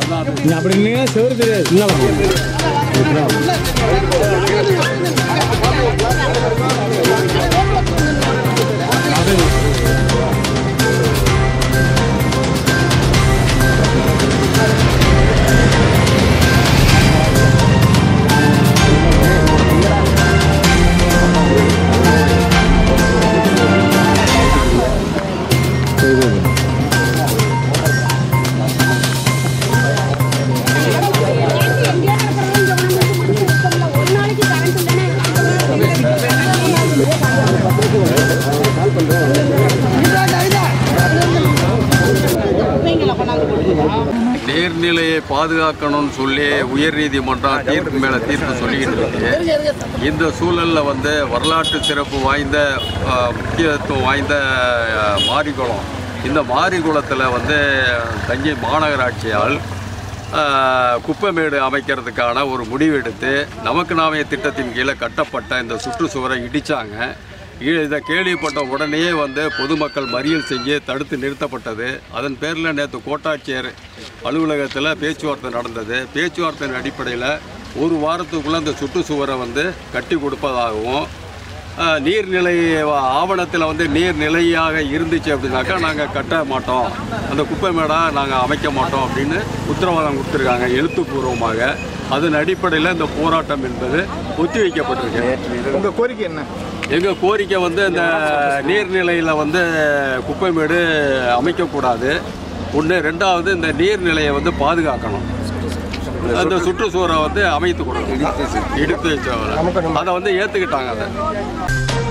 நீ அப்படி நின்னா செவரு தெரியாது முன்னால போங்க. ஒரு நாளைக்கு கரண்ட் நீர்நிலையை பாதுகாக்கணும்னு சொல்லி உயர்நீதிமன்றம் தீர்ப்பு மேலே தீர்ப்பு சொல்லிக்கிட்டு இருக்கு இந்த சூழலில் வந்து வரலாற்று சிறப்பு வாய்ந்த அஹ், முக்கியத்துவம் வாய்ந்த அஹ், மாரிக்குளம் இந்த மாரிக்குளத்தில் வந்து தஞ்சை மாநகராட்சியால் அஹ், குப்பைமேடு அமைக்கிறதுக்கான ஒரு முடிவெடுத்து நமக்கு நாமே திட்டத்தின் கீழே கட்டப்பட்ட இந்த சுற்றுச்சுவரை இடித்தாங்க இதை கேள்விப்பட்ட உடனே வந்து பொதுமக்கள் மறியல் செஞ்சு தடுத்து நிறுத்தப்பட்டது அதன் பேரில் நேற்று கோட்டாட்சியர் அலுவலகத்தில் பேச்சுவார்த்தை நடந்தது பேச்சுவார்த்தையின் அடிப்படையில் ஒரு வாரத்துக்குள்ளே அந்த சுற்றுச்சுவரை வந்து கட்டி கொடுப்பதாகவும் ஆஹ், நீர்நிலை ஆவணத்தில் வந்து நீர்நிலையாக இருந்துச்சு அப்படின்னாக்கா நாங்கள் கட்ட மாட்டோம் அந்த குப்பை மேடாக நாங்கள் அமைக்க மாட்டோம் அப்படின்னு உத்தரவாதம் கொடுத்துருக்காங்க எழுத்துப்பூர்வமாக அதன் அடிப்படையில் இந்த போராட்டம் என்பது ஒத்திவைக்கப்பட்டிருக்கு உங்க கோரிக்கை என்ன எங்கள் கோரிக்கை வந்து இந்த நீர்நிலையில் வந்து குப்பைமேடு அமைக்கக்கூடாது ஒன்று ரெண்டாவது இந்த நீர்நிலையை வந்து பாதுகாக்கணும் அந்த சுற்றுச்சுவரை வந்து அமைத்து கொடுக்கணும் இடித்து வச்சவரை அதை வந்து ஏற்றுக்கிட்டாங்க அதை